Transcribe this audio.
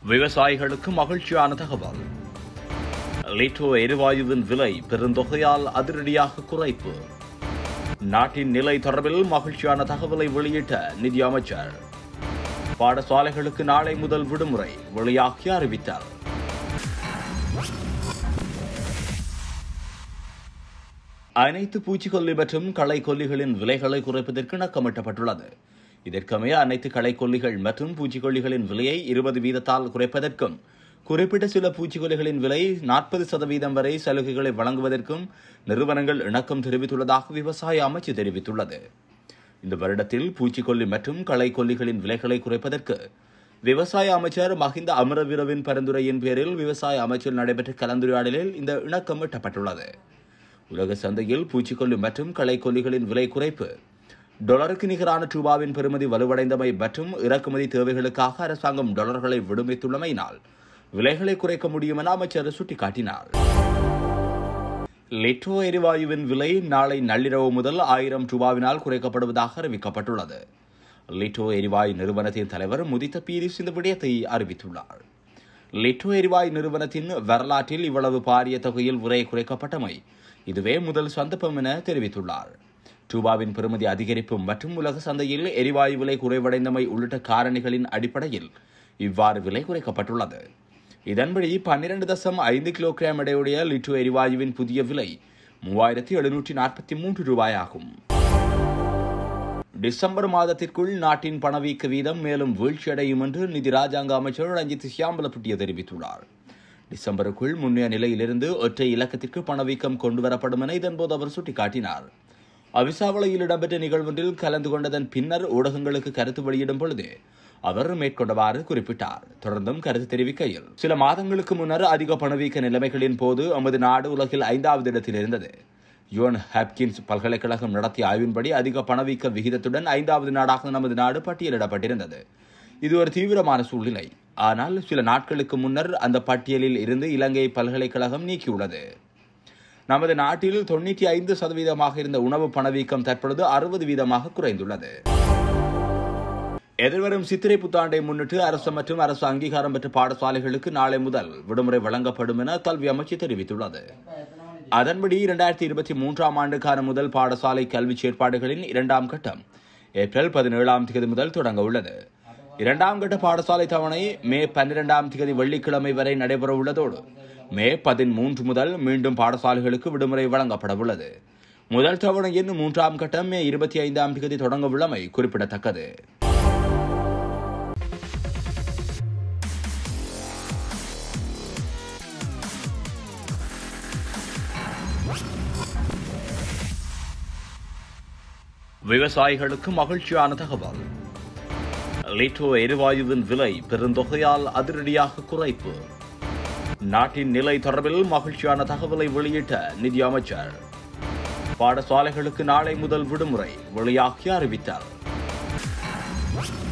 விவசாயிகளுக்கு மகிழ்ச்சியான தகவல் லிட்டோ எரிவாயுவின் விலை பெருந்தொகையால் அதிரடியாக குறைப்பு நாட்டின் நிலை தொடர்பில் மகிழ்ச்சியான தகவலை வெளியிட்ட நிதி அமைச்சர் பாடசாலைகளுக்கு நாளை முதல் விடுமுறை வெளியாகி அறிவித்தார் அனைத்து பூச்சிக்கொல்லி மற்றும் களைக்கொல்லிகளின் விலைகளை குறைப்பதற்கு இணக்கமிட்டப்பட்டுள்ளது இதற்கமைய அனைத்து களைக்கொல்லிகள் மற்றும் பூச்சிக்கொல்லிகளின் விலையை இருபது வீதத்தால் குறைப்பதற்கும் குறிப்பிட்ட சில பூச்சிக்கொல்லிகளின் விலை நாற்பது சதவீதம் வரை சலுகைகளை வழங்குவதற்கும் நிறுவனங்கள் இணக்கம் தெரிவித்துள்ளதாக விவசாய அமைச்சு தெரிவித்துள்ளது இந்த வருடத்தில் பூச்சிக்கொல்லி மற்றும் களைக்கொல்லிகளின் விலைகளை குறைப்பதற்கு விவசாய அமைச்சர் மஹிந்த அமரவீரவின் பரிந்துரையின் பேரில் விவசாய அமைச்சில் நடைபெற்ற கலந்துரையாடலில் இந்த இணக்கம் எட்டப்பட்டுள்ளது உலக சந்தையில் பூச்சிக்கொல்லி மற்றும் களைக்கொல்லிகளின் விலை குறைப்பு டொலருக்கு நிகரான ரூபாவின் பெறுமதி வலுவடைந்தமை மற்றும் இறக்குமதி தேவைகளுக்காக அரசாங்கம் டாலர்களை விடுவித்துள்ளமையினால் விலைகளை குறைக்க முடியும் என அமைச்சர் சுட்டிக்காட்டினார் லிட்டோ எரிவாயுவின் விலை நாளை நள்ளிரவு முதல் ஆயிரம் ரூபாவினால் குறைக்கப்படுவதாக அறிவிக்கப்பட்டுள்ளது லிட்டோ எரிவாயு நிறுவனத்தின் தலைவர் முதித்த பீரிஸ் இந்த விடயத்தை அறிவித்துள்ளார் லிட்டோ எரிவாயு நிறுவனத்தின் வரலாற்றில் இவ்வளவு பாரிய தொகையில் விலை குறைக்கப்பட்டமை இதுவே முதல் சந்தர்ப்பம் என தெரிவித்துள்ளார் ரூபாவின் பெறுமதி அதிகரிப்பு மற்றும் உலக சந்தையில் எரிவாயு விலை குறைவடைந்தமை உள்ளிட்ட காரணிகளின் அடிப்படையில் இவ்வாறு விலை குறைக்கப்பட்டுள்ளது இதன்படி பன்னிரண்டு தசம் ஐந்து கிலோகிராம் எடையுடைய லிட்டோ எரிவாயுவின் புதிய விலை மூவாயிரத்தி எழுநூற்றி நாற்பத்தி மூன்று ரூபாய் ஆகும் டிசம்பர் மாதத்திற்குள் நாட்டின் பணவீக்க வீதம் மேலும் வீழ்ச்சியடையும் என்று நிதி ராஜாங்க அமைச்சர் ரஞ்சித் சியாம்பலப்பட்டிய தெரிவித்துள்ளார் டிசம்பருக்குள் முன்னைய நிலையிலிருந்து ஒற்றை இலக்கத்திற்கு பணவீக்கம் கொண்டுவரப்படும் என இதன்போது அவர் சுட்டிக்காட்டினார் அவிசாவளையில் இடம்பெற்ற நிகழ்வொன்றில் கலந்து கொண்டதன் பின்னர் ஊடகங்களுக்கு கருத்து வெளியிடும் பொழுது அவர் மேற்கொண்டவாறு குறிப்பிட்டார் தொடர்ந்தும் கருத்து தெரிவிக்கையில் சில மாதங்களுக்கு முன்னர் அதிக பணவீக்க நிலைமைகளின் போது நமது நாடு உலகில் ஐந்தாவது இடத்தில் இருந்தது யுவன் ஹாப்கின்ஸ் பல்கலைக்கழகம் நடத்திய ஆய்வின்படி அதிக பணவீக்க விகிதத்துடன் ஐந்தாவது நாடாக நமது நாடு பட்டியலிடப்பட்டிருந்தது இது ஒரு தீவிரமான சூழ்நிலை ஆனால் சில நாட்களுக்கு முன்னர் அந்த பட்டியலில் இருந்து இலங்கை பல்கலைக்கழகம் நீக்கியுள்ளது நமது நாட்டில் தொண்ணூற்றி ஐந்து சதவீதமாக இருந்த உணவு பணவீக்கம் தற்பொழுது அறுபது வீதமாக குறைந்துள்ளது எதிர்வரும் சித்திரை புத்தாண்டை முன்னிட்டு அரசு மற்றும் அரசு அங்கீகாரம் பெற்ற பாடசாலைகளுக்கு நாளை முதல் விடுமுறை வழங்கப்படும் என கல்வி அமைச்சு தெரிவித்துள்ளது அதன்படி இரண்டாயிரத்தி இருபத்தி மூன்றாம் ஆண்டுக்கான முதல் பாடசாலை கல்வி செயற்பாடுகளின் இரண்டாம் கட்டம் ஏப்ரல் பதினேழாம் தேதி முதல் தொடங்க உள்ளது இரண்டாம் கட்ட பாடசாலை தவணை மே பன்னிரெண்டாம் தேதி வெள்ளிக்கிழமை வரை நடைபெற உள்ளதோடு மே பதிமூன்று முதல் மீண்டும் பாடசாலைகளுக்கு விடுமுறை வழங்கப்பட உள்ளது முதல் தவணையின் மூன்றாம் கட்டம் மே இருபத்தி ஐந்தாம் தேதி தொடங்க உள்ளமை குறிப்பிடத்தக்கது விவசாயிகளுக்கு மகிழ்ச்சியான தகவல் லிட்டோ எரிவாயுவின் விலை பெருந்தொகையால் அதிரடியாக குறைப்பு நாட்டின் நிலை தொடர்பில் மகிழ்ச்சியான தகவலை வெளியிட்ட நிதி அமைச்சர் பாடசாலைகளுக்கு நாளை முதல் விடுமுறை வெளியாகி அறிவித்தார்